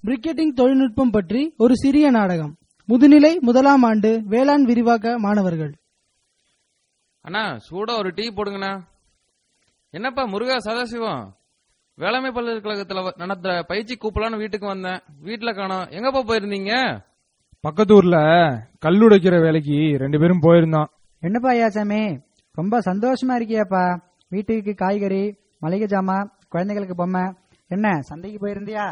briquetting தொழில்நுட்பம் பற்றி ஒரு சிறிய நாடகம் முதுநிலை முதலாம் ஆண்டு வேளாண் விரிவாக்க மாணவர்கள் அண்ணா சூடா ஒரு டீ போடுங்கண்ணா என்னப்பா முருகா சதாசிவம் வேளாண்மை பல்கலைக்கழகத்துல வ- நடத்துற பயிற்சி கூப்பிடலான்னு வீட்டுக்கு வந்தேன் வீட்டுல காணோம் எங்கப்பா போயிருந்தீங்க பக்கத்து ஊர்ல கல்லுடைக்கிற வேலைக்கு ரெண்டு பேரும் போயிருந்தோம் என்னப்பா ஐயாசாமி ரொம்ப சந்தோஷமா இருக்கியாப்பா வீட்டுக்கு காய்கறி மளிகை ஜாமான் குழந்தைகளுக்கு பொம்மை என்ன சந்தைக்கு போயிருந்தியா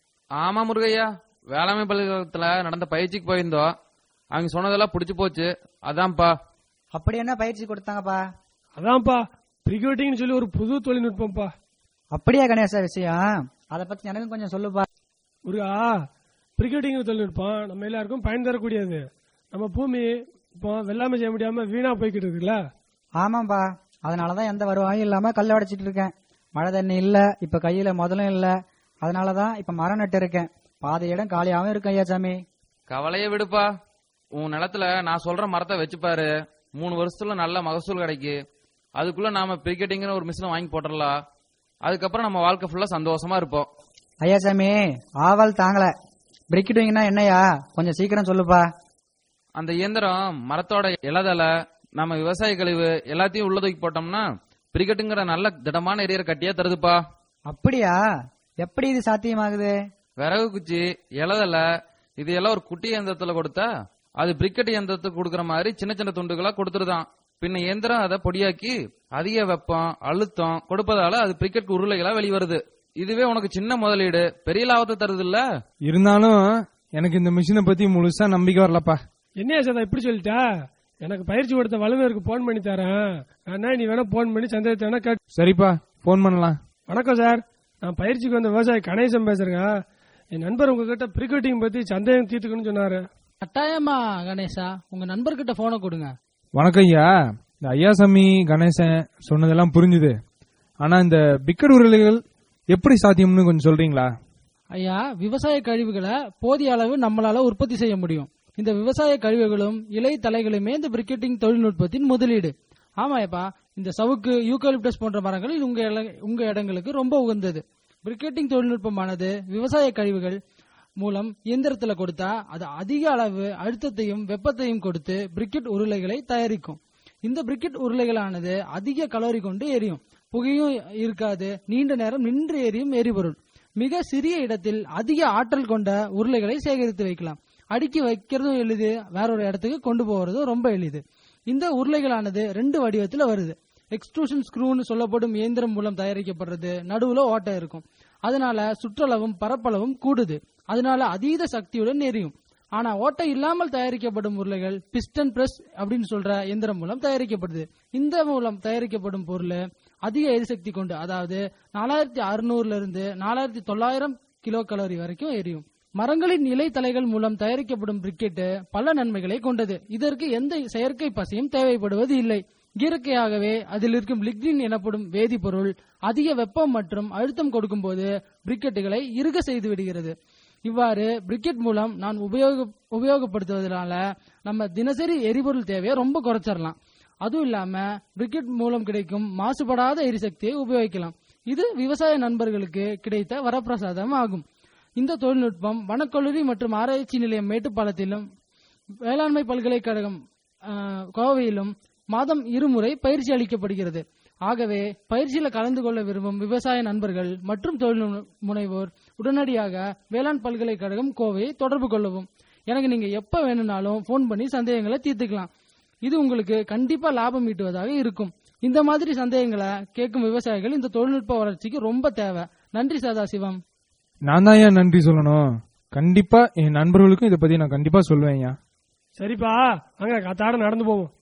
ஆமா முருகையா வேளாண்மை பல்கலைக்கழகத்துல நடந்த பயிற்சிக்கு போயிருந்தோம் அவங்க சொன்னதெல்லாம் பிடிச்சு போச்சு அதான்ப்பா அப்படி என்ன பயிற்சி கொடுத்தாங்கப்பா அதான்ப்பா பிரிகோட்டிங்னு சொல்லி ஒரு புது தொழில்நுட்பம்ப்பா அப்படியா கணேசா விஷயம் அதை பத்தி எனக்கும் கொஞ்சம் சொல்லுப்பா முருகா பிரிகோட்டிங் தொழில்நுட்பம் நம்ம எல்லாருக்கும் பயன் தரக்கூடியது நம்ம பூமி இப்போ வெள்ளாமை செய்ய முடியாம வீணா போய்கிட்டு இருக்குல்ல ஆமாப்பா அதனாலதான் எந்த வருவாயும் இல்லாம கல்ல உடைச்சிட்டு இருக்கேன் மழை தண்ணி இல்ல இப்ப கையில முதலும் இல்ல அதனாலதான் இப்ப மரம் நட்டு இருக்கேன் பாதி இடம் காலியாவும் இருக்கு ஐயாசாமி கவலைய விடுப்பா உன் நிலத்துல நான் சொல்ற மரத்தை வச்சுப்பாரு மூணு வருஷத்துல நல்ல மகசூல் கிடைக்கு அதுக்குள்ள நாம பிரிக்கெட்டிங்கிற ஒரு மிஷினை வாங்கி போட்டுடலாம் அதுக்கப்புறம் நம்ம வாழ்க்கை ஃபுல்லா சந்தோஷமா இருப்போம் ஐயாசாமி ஆவல் தாங்கல பிரிக்கிட்டுவீங்கன்னா என்னையா கொஞ்சம் சீக்கிரம் சொல்லுப்பா அந்த இயந்திரம் மரத்தோட இலதலை நம்ம விவசாய கழிவு எல்லாத்தையும் உள்ள தூக்கி போட்டோம்னா பிரிக்கெட்டுங்கிற நல்ல திடமான எரியற கட்டியா தருதுப்பா அப்படியா எப்படி இது சாத்தியமாகுது விறகு குச்சி இலதலை இது எல்லாம் ஒரு குட்டி இயந்திரத்துல கொடுத்தா அது பிரிக்கெட் இயந்திரத்துக்கு கொடுக்கற மாதிரி சின்ன சின்ன துண்டுகளா கொடுத்துருதான் பின்ன இயந்திரம் அதை பொடியாக்கி அதிக வெப்பம் அழுத்தம் கொடுப்பதால அது பிரிக்கெட் உருளைகளா வெளிவருது இதுவே உனக்கு சின்ன முதலீடு பெரிய லாபத்தை தருது இல்ல இருந்தாலும் எனக்கு இந்த மிஷினை பத்தி முழுசா நம்பிக்கை வரலப்பா என்னையா சதா இப்படி சொல்லிட்டா எனக்கு பயிற்சி கொடுத்த வல்லுநருக்கு போன் பண்ணி தரேன் வேணா நீ வேணா போன் பண்ணி சந்தேகத்தை வேணா கேட்டு சரிப்பா போன் பண்ணலாம் வணக்கம் சார் நான் பயிற்சிக்கு வந்த விவசாயி கணேசன் பேசுறேங்க என் நண்பர் உங்ககிட்ட பிரிகோட்டிங் பத்தி சந்தேகம் தீர்த்துக்கணும்னு சொன்னாரு கட்டாயமா கணேசா உங்க நண்பர்கிட்ட போனை கொடுங்க வணக்கம் ஐயா இந்த ஐயாசாமி கணேசன் சொன்னதெல்லாம் புரிஞ்சுது ஆனா இந்த பிக்கட் உருளைகள் எப்படி சாத்தியம்னு கொஞ்சம் சொல்றீங்களா ஐயா விவசாய கழிவுகளை போதிய அளவு நம்மளால உற்பத்தி செய்ய முடியும் இந்த விவசாய கழிவுகளும் இலை தலைகளுமே இந்த பிரிக்கெட்டிங் தொழில்நுட்பத்தின் முதலீடு ஆமாப்பா இந்த சவுக்கு யூக்கலிப்டஸ் போன்ற மரங்கள் உங்க இல- உங்க இடங்களுக்கு ரொம்ப உகந்தது பிரிக்கெட்டிங் தொழில்நுட்பமானது விவசாய கழிவுகள் மூலம் இயந்திரத்துல கொடுத்தா அது அதிக அளவு அழுத்தத்தையும் வெப்பத்தையும் கொடுத்து பிரிக்கெட் உருளைகளை தயாரிக்கும் இந்த பிரிக்கெட் உருளைகளானது அதிக கலோரி கொண்டு எரியும் புகையும் இருக்காது நீண்ட நேரம் நின்று எரியும் எரிபொருள் மிக சிறிய இடத்தில் அதிக ஆற்றல் கொண்ட உருளைகளை சேகரித்து வைக்கலாம் அடுக்கி வைக்கிறதும் எளிது வேற ஒரு இடத்துக்கு கொண்டு போறதும் ரொம்ப எளிது இந்த உருளைகளானது ரெண்டு வடிவத்துல வருது எக்ஸ்ட்ரூஷன் ஸ்க்ரூன்னு சொல்லப்படும் இயந்திரம் மூலம் தயாரிக்கப்படுறது நடுவுல ஓட்டை இருக்கும் அதனால சுற்றளவும் பரப்பளவும் கூடுது அதனால அதீத சக்தியுடன் எரியும் ஆனா ஓட்டை இல்லாமல் தயாரிக்கப்படும் உருளைகள் பிஸ்டன் பிரஸ் அப்படின்னு சொல்ற இயந்திரம் மூலம் தயாரிக்கப்படுது இந்த மூலம் தயாரிக்கப்படும் பொருள் அதிக எரிசக்தி கொண்டு அதாவது நாலாயிரத்தி அறுநூறுல இருந்து நாலாயிரத்தி தொள்ளாயிரம் கிலோ கலோரி வரைக்கும் எரியும் மரங்களின் இலை தலைகள் மூலம் தயாரிக்கப்படும் பிரிக்கெட் பல நன்மைகளை கொண்டது இதற்கு எந்த செயற்கை பசையும் தேவைப்படுவது இல்லை இயற்கையாகவே அதில் இருக்கும் லிக்னின் எனப்படும் வேதிப்பொருள் அதிக வெப்பம் மற்றும் அழுத்தம் கொடுக்கும்போது பிரிக்கெட்டுகளை இறுக செய்து விடுகிறது இவ்வாறு பிரிக்கெட் மூலம் நான் உபயோக உபயோகப்படுத்துவதனால நம்ம தினசரி எரிபொருள் தேவையை ரொம்ப குறைச்சிடலாம் அதுவும் இல்லாம பிரிக்கெட் மூலம் கிடைக்கும் மாசுபடாத எரிசக்தியை உபயோகிக்கலாம் இது விவசாய நண்பர்களுக்கு கிடைத்த வரப்பிரசாதம் ஆகும் இந்த தொழில்நுட்பம் வனக்கல்லூரி மற்றும் ஆராய்ச்சி நிலையம் மேட்டுப்பாலத்திலும் வேளாண்மை பல்கலைக்கழகம் ஆஹ், கோவையிலும் மாதம் இருமுறை பயிற்சி அளிக்கப்படுகிறது ஆகவே பயிற்சியில கலந்து கொள்ள விரும்பும் விவசாய நண்பர்கள் மற்றும் தொழில் முனைவோர் உடனடியாக வேளாண் பல்கலைக்கழகம் கோவையை தொடர்பு கொள்ளவும் எனக்கு நீங்க எப்ப வேணும்னாலும் ஃபோன் பண்ணி சந்தேகங்களை தீர்த்துக்கலாம் இது உங்களுக்கு கண்டிப்பா லாபம் ஈட்டுவதாக இருக்கும் இந்த மாதிரி சந்தேகங்களை கேட்கும் விவசாயிகள் இந்த தொழில்நுட்ப வளர்ச்சிக்கு ரொம்ப தேவை நன்றி சதாசிவம் நான் தான் ஏன் நன்றி சொல்லணும் கண்டிப்பா என் நண்பர்களுக்கும் இதை பத்தி நான் கண்டிப்பா சொல்லுவேன் ஐயா சரிப்பா வாங்க காத்தாட நடந்து போவோம்